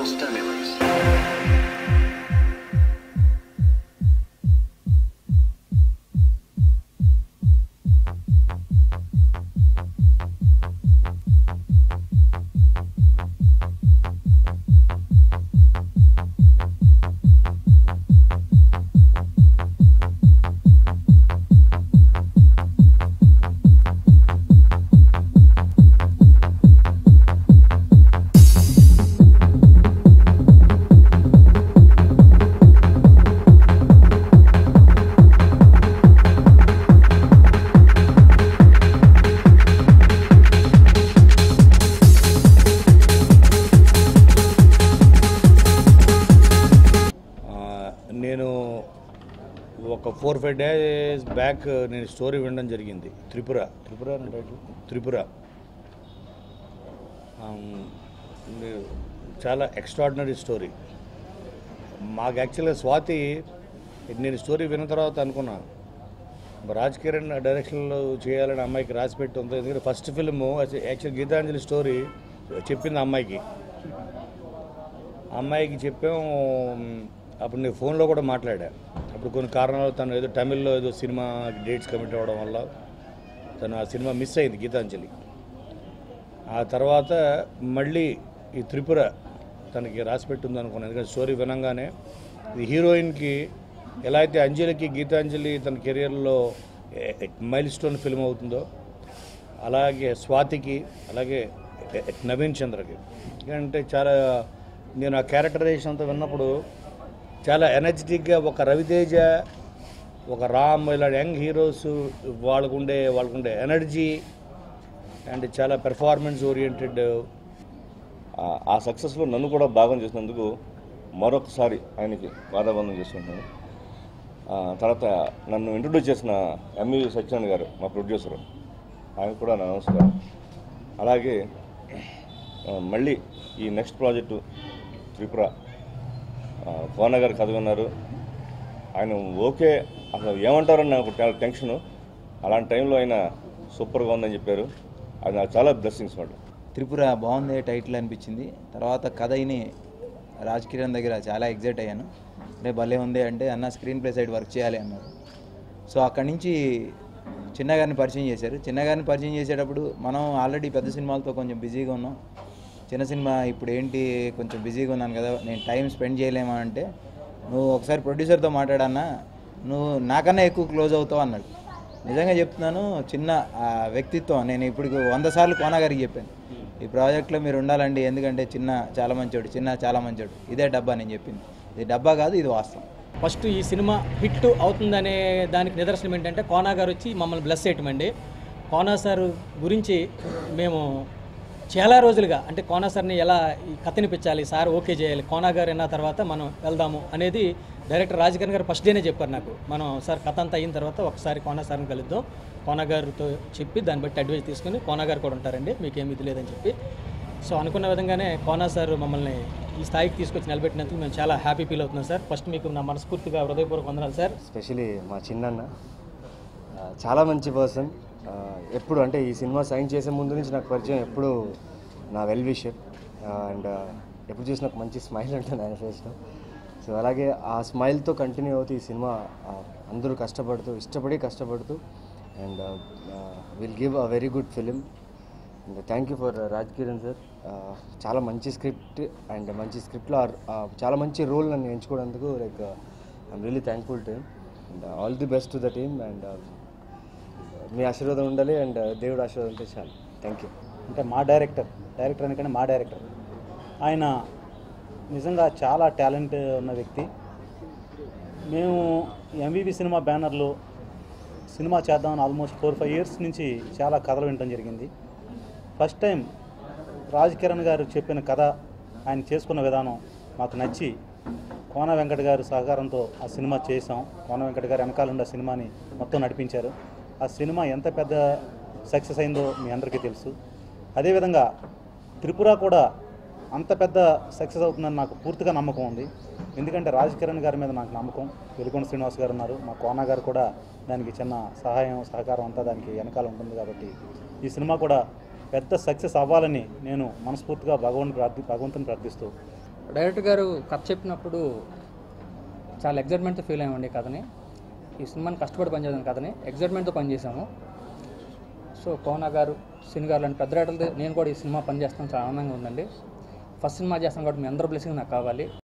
potential stimulus. ఆ, నేను ఒక ఫోర్ ఫైవ్ డేస్ బ్యాక్ నేను స్టోరీ వినడం జరిగింది త్రిపుర త్రిపుర అనే టైటిల్ త్రిపుర ఆమ్, నేను- చాలా ఎక్స్ట్రాడినరీ స్టోరీ మాకు యాక్చువల్గా స్వాతి నేను స్టోరీ విన్న తర్వాత అనుకున్నా రాజ్ కిరణ్ డైరెక్షన్లో చేయాలని అమ్మాయికి రాసి పెట్టి ఉంది ఎందుకంటే first film actual Geetanjali story చెప్పింది అమ్మాయికి అమ్మాయికి చెప్పాం అప్పుడు నేను ఫోన్లో కూడా మాట్లాడా అప్పుడు కొన్ని కారణాలు తను ఏదో తమిళ్లో ఏదో సినిమా డేట్స్ కమిట్ అవ్వడం వల్ల తను ఆ సినిమా మిస్ అయింది గీతాంజలి ఆ తర్వాత మళ్ళీ ఈ త్రిపుర తనకి రాసి పెట్టింది అనుకున్నాను ఎందుకంటే స్టోరీ వినంగానే ఇది హీరోయిన్కి ఎలా అయితే అంజలికి గీతాంజలి తన కెరియర్లో మైల్ స్టోన్ ఫిల్మ్ అవుతుందో అలాగే స్వాతికి అలాగే నవీన్ చంద్రకి ఎందుకంటే చాలా నేను ఆ క్యారెక్టరైజేషన్ అంతా విన్నప్పుడు చాలా ఎనర్జెటిక్గా ఒక రవితేజ ఒక రామ్ ఇలాంటి యంగ్ హీరోస్ వాళ్ళకుండే వాళ్ళకుండే ఎనర్జీ అండ్ చాలా పెర్ఫార్మెన్స్ ఓరియంటెడ్ ఆ- ఆ సక్సెస్లో నన్ను కూడా భాగం చేసినందుకు మరొకసారి ఆయనకి పాదాబంధం చేసుకుంటున్నాను ఆ, తర్వాత నన్ను ఇంట్రొడ్యూస్ చేసిన ఎంఈ సత్యనారాయణ గారు మా ప్రొడ్యూసరు ఆయన కూడా నా నమస్కారం అలాగే ఆ, మళ్ళీ ఈ నెక్స్ట్ ప్రాజెక్టు త్రిపుర ఆ, కోన గారు కథ విన్నారు ఆయన ఓకే అసలు ఏమంటారని నాకు చాలా టెన్షను అలాంటి టైంలో ఆయన సూపర్గా ఉందని చెప్పారు అది నాకు చాలా బ్లెస్సింగ్స్ మాట త్రిపుర బాగుంది టైటిల్ అనిపించింది తర్వాత కథ అయిని రాజ్ కిరణ్ దగ్గర చాలా ఎగ్జైట్ అయ్యాను రే భలే ఉంది అంటే అన్న స్క్రీన్ ప్లే సైడ్ వర్క్ చేయాలి అన్నారు సో అక్కడి నుంచి చిన్నగారిని పరిచయం చేశారు చిన్నగారిని పరిచయం చేసేటప్పుడు మనం ఆల్రెడీ పెద్ద సినిమాలతో కొంచెం బిజీగా ఉన్నాం చిన్న సినిమా ఇప్పుడు ఏంటి కొంచెం బిజీగా ఉన్నాను కదా నేను టైం స్పెండ్ చేయలేమా అంటే నువ్వు ఒకసారి ప్రొడ్యూసర్తో మాట్లాడన్నా నువ్వు నాకన్నా ఎక్కువ క్లోజ్ అవుతావు అన్నాడు నిజంగా చెప్తున్నాను చిన్న ఆ, వ్యక్తిత్వం నేను ఇప్పుడు వంద సార్లు కోనా గారికి చెప్పాను ఈ ప్రాజెక్ట్లో మీరు ఉండాలండి ఎందుకంటే చిన్న చాలా మంచోడు చిన్న చాలా మంచోడు ఇదే డబ్బా నేను చెప్పింది ఇది డబ్బా కాదు ఇది వాస్తవం ఫస్ట్ ఈ సినిమా హిట్ అవుతుందనే దానికి నిదర్శనం ఏంటంటే కోనా గారు వచ్చి మమ్మల్ని బ్లెస్ చేయటమండి కోనా సార్ గురించి మేము చాలా రోజులుగా అంటే కోనా సార్ని ఎలా ఈ కథనిపించాలి సార్ ఓకే చేయాలి కోనా గారు విన్న తర్వాత మనం వెళ్దాము అనేది డైరెక్టర్ రాజకరణ్ గారు ఫస్ట్ డేనే చెప్పారు నాకు మనం సార్ కథ అంతా అయిన తర్వాత ఒకసారి కోనా సార్ని కలుద్దాం కోనా గారితో చెప్పి దాన్ని బట్టి అడ్వైస్ తీసుకుని కోనా గారు కూడా ఉంటారండి మీకేం ఇది లేదని చెప్పి సో అనుకున్న విధంగానే కోనా సార్ మమ్మల్ని ఈ స్థాయికి తీసుకొచ్చి నిలబెట్టినందుకు మేము చాలా హ్యాపీ ఫీల్ అవుతున్నాం సార్ ఫస్ట్ మీకు నా మనస్ఫూర్తిగా హృదయపూర్వక వందనాలు సార్ ఎస్పెషలీ మా చిన్నన్న ఆ, చాలా మంచి పర్సన్ ఎప్పుడు అంటే ఈ సినిమా సైన్ చేసే ముందు నుంచి నాకు పరిచయం ఎప్పుడు నా వెల్ విషర్ అండ్ ఎప్పుడు చూసి నాకు మంచి స్మైల్ ఉంటుంది ఆయన ఫేస్లో సో అలాగే ఆ స్మైల్తో కంటిన్యూ అవుతూ ఈ సినిమా ఆ, అందరూ కష్టపడుతూ ఇష్టపడి కష్టపడుతూ and will give a very good film and thank you for Raj Kiran sir చాలా మంచి స్క్రిప్ట్ అండ్ మంచి స్క్రిప్ట్లో చాలా మంచి రోల్ నన్ను ఎంచుకోవడానికి like I'm really thankful to and all the best to the team and మీ ఆశీర్వాదం ఉండాలి అండ్ దేవుడు ఆశీర్వాదం ఉంటే చాలు థ్యాంక్ యూ అంటే మా డైరెక్టర్ డైరెక్టర్ అనకంటే మా డైరెక్టర్ ఆయన నిజంగా చాలా టాలెంట్ ఉన్న వ్యక్తి మేము ఎంవివి సినిమా బ్యానర్లో సినిమా చేద్దామని ఆల్మోస్ట్ ఫోర్ ఫైవ్ ఇయర్స్ నుంచి చాలా కథలు వినడం జరిగింది ఫస్ట్ టైం రాజ్ కిరణ్ గారు చెప్పిన కథ ఆయన చేసుకున్న విధానం మాకు నచ్చి కోన వెంకట గారు సహకారంతో ఆ సినిమా చేసాం కోన వెంకట గారు వెనకాలండి ఆ సినిమాని మొత్తం నడిపించారు ఆ సినిమా ఎంత పెద్ద సక్సెస్ అయిందో మీ అందరికీ తెలుసు అదేవిధంగా త్రిపుర కూడా అంత పెద్ద సక్సెస్ అవుతుందని నాకు పూర్తిగా నమ్మకం ఉంది ఎందుకంటే రాజ్ కిరణ్ గారి మీద నాకు నమ్మకం వెలుగొండ శ్రీనివాస్ గారు ఉన్నారు మా కోన గారు కూడా దానికి చిన్న సహాయం సహకారం అంతా దానికి వెనకాల ఉంటుంది కాబట్టి ఈ సినిమా కూడా పెద్ద సక్సెస్ అవ్వాలని నేను మనస్ఫూర్తిగా భగవంతుని ప్రార్థి భగవంతుని ప్రార్థిస్తూ డైరెక్టర్ గారు కథ చెప్పినప్పుడు చాలా ఎగ్జైట్మెంట్తో ఫీల్ అయ్యామండి ఈ కథని ఈ సినిమాని కష్టపడి పనిచేద్దాం కథని ఎగ్జైట్మెంట్తో పనిచేసాము సో కోనా గారు సిని గారు లాంటి పెద్ద రైటర్లతో నేను కూడా ఈ సినిమా పనిచేస్తాను చాలా ఆనందంగా ఉందండి ఫస్ట్ సినిమా చేస్తాను కాబట్టి మీ అందరూ బ్లెస్సింగ్ నాకు కావాలి